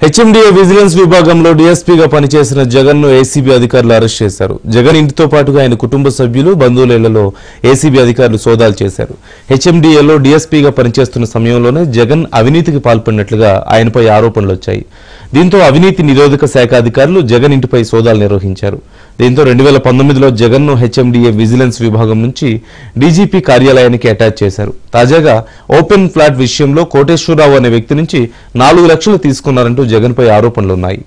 HMDA vigilance విభాగంలో డీఎస్పీగా పనిచేసిన జగన్ ను ఏసీబీ అధికారులు అరెస్ట్ చేశారు జగన్ ఇంటితో పాటుగా ఆయన కుటుంబ సభ్యులు బంధువుల ఇళ్లలో ఏసీబీ అధికారులు సోదాలు చేశారు హెచ్ఎండిఏలో డీఎస్పీగా పనిచేస్తున్న సమయంలోనే జగన్ అవినీతికి పాల్పడినట్లుగా ఆయనపై ఆరోపణలు వచ్చాయి దీంతో అవినీతి నిరోధక శాఖ అధికారులు జగన్ ఇంటిపై సోదాలు నిర్వహించారు దీంతో రెండు వేల పంతొమ్మిదిలో జగన్ ను హెచ్ఎండిఏ విజిలెన్స్ విభాగం నుంచి డీజీపీ కార్యాలయానికి అటాచ్ చేశారు తాజాగా ఓపెన్ ఫ్లాట్ విషయంలో కోటేశ్వరరావు అనే వ్యక్తి నుంచి నాలుగు లక్షలు తీసుకున్నారంటూ జగన్ పై ఆరోపణలున్నాయి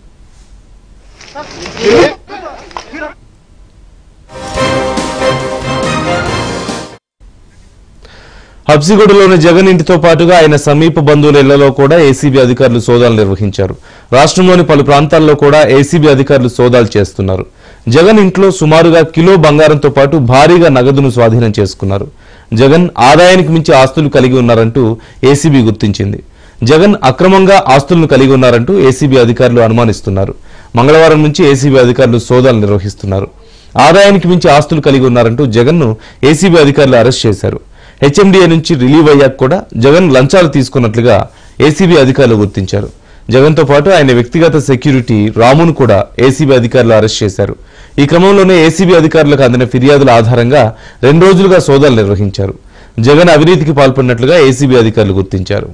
హబ్సిగూడలోని జగన్ ఇంటితో పాటుగా ఆయన సమీప బంధువుల ఇళ్లలో కూడా ఏసీబీ అధికారులు సోదాలు నిర్వహించారు రాష్ట్రంలోని పలు ప్రాంతాల్లో కూడా ఏసీబీ అధికారులు సోదాలు చేస్తున్నారు జగన్ ఇంట్లో సుమారుగా కిలో బంగారంతో పాటు భారీగా నగదును స్వాధీనం చేసుకున్నారు జగన్ ఆదాయానికి మించి ఆస్తులు కలిగి ఉన్నారంటూ ఏసీబీ గుర్తించింది జగన్ అక్రమంగా ఆస్తులను కలిగి ఉన్నారంటూ ఏసీబీ అధికారులు అనుమానిస్తున్నారు మంగళవారం నుంచి ఏసీబీ అధికారులు సోదాలు నిర్వహిస్తున్నారు ఆదాయానికి మించి ఆస్తులు కలిగి ఉన్నారంటూ జగన్ ను ఏసీబీ అధికారులు అరెస్ట్ చేశారు హెచ్ఎండిఏ నుంచి రిలీవ్ అయ్యాక కూడా జగన్ లంచాలు తీసుకున్నట్లుగా ఏసీబీ అధికారులు గుర్తించారు జగన్ తో పాటు ఆయన వ్యక్తిగత సెక్యూరిటీ రామును కూడా ఏసీబీ అధికారులు అరెస్ట్ చేశారు ఈ క్రమంలోనే ఏసీబీ అధికారులకు అందిన ఫిర్యాదుల ఆధారంగా రెండు రోజులుగా సోదాలు నిర్వహించారు జగన్ అవినీతికి పాల్పడినట్లుగా ఏసీబీ అధికారులు గుర్తించారు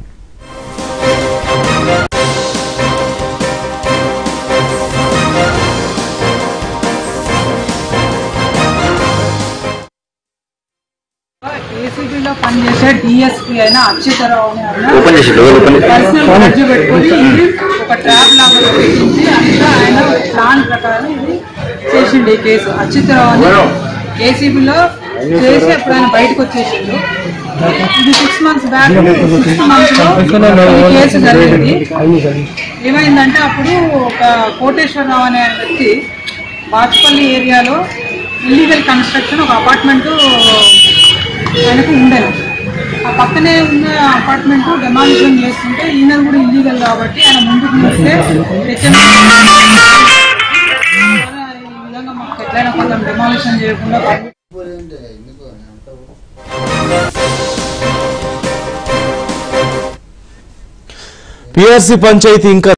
ఏసీబీలో పనిచేసే డిఎస్పీ అయిన అచ్యుతరావు అనే ఆయన ఓపెన్ చేసి డోర్ ఓపెన్ చేసి. పర్సనల్ ఖర్చు పెట్టుకొని ఇది ఒక ట్రాప్ లాగా పెట్టించి అంతా ఆయన ప్లాన్ ప్రకారం ఇది చేసిండు ఈ కేసు అచ్యుతరావు అని ఏసీబీలో చేసి అప్పుడు ఆయన బయటకు వచ్చేసిండు ఇది six months back sixth month లో ఈ కేసు జరిగింది ఏమైందంటే అప్పుడు ఒక కోటేశ్వరరావు అనే వ్యక్తి బాచుపల్లి ఏరియాలో ఇల్లీగల్ కన్స్ట్రక్షన్ ఒక అపార్ట్మెంట్ ఆయనకు ఉండేది ఆ పక్కనే ఉన్న అపార్ట్మెంట్ డెమాలిషన్ చేస్తుంటే ఈయన కూడా ఇల్లీగల్ కాబట్టి ఆయన ముందుకు నిలిస్తే హెచ్ఎం ఈ విధంగా మాకు ఎట్లయినా కొంచెం డెమాలిషన్ చేయకుండా పీఆర్సీ పంచాయతీ ఇంకా